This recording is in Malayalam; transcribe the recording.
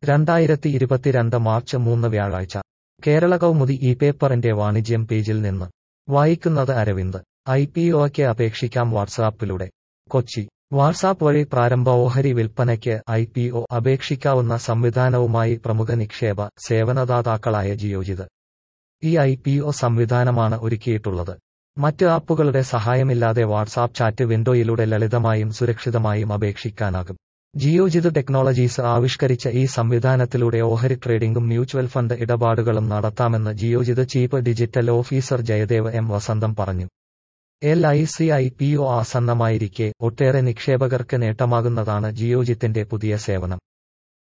രണ്ടായിരത്തി ഇരുപത്തിരണ്ട് മാർച്ച് മൂന്ന് വ്യാഴാഴ്ച കേരള കൗമുദി ഈ പേപ്പറിന്റെ വാണിജ്യം പേജിൽ നിന്ന് വായിക്കുന്നത് അരവിന്ദ് ഐ പി ഒക്ക് അപേക്ഷിക്കാം വാട്സാപ്പിലൂടെ കൊച്ചി വാട്സാപ്പ് വഴി പ്രാരംഭ ഓഹരി വിൽപ്പനയ്ക്ക് ഐ പി ഒ അപേക്ഷിക്കാവുന്ന സംവിധാനവുമായി പ്രമുഖ നിക്ഷേപ സേവനദാതാക്കളായ ജിയോജിത് ഈ ഐ പി ഒ സംവിധാനമാണ് ഒരുക്കിയിട്ടുള്ളത് മറ്റ് ആപ്പുകളുടെ സഹായമില്ലാതെ വാട്സാപ്പ് ചാറ്റ് വിൻഡോയിലൂടെ ലളിതമായും സുരക്ഷിതമായും അപേക്ഷിക്കാനാകും ജിയോജിത് ടെക്നോളജീസ് ആവിഷ്കരിച്ച ഈ സംവിധാനത്തിലൂടെ ഓഹരി ട്രേഡിംഗും മ്യൂച്വൽ ഫണ്ട് ഇടപാടുകളും നടത്താമെന്ന് Geojit chief digital officer Jayadev M Vasantham പറഞ്ഞു L I C I P O ആസന്നമായിരിക്കെ ഒട്ടേറെ നിക്ഷേപകർക്ക് നേട്ടമാകുന്നതാണ് ജിയോജിത്തിന്റെ പുതിയ സേവനം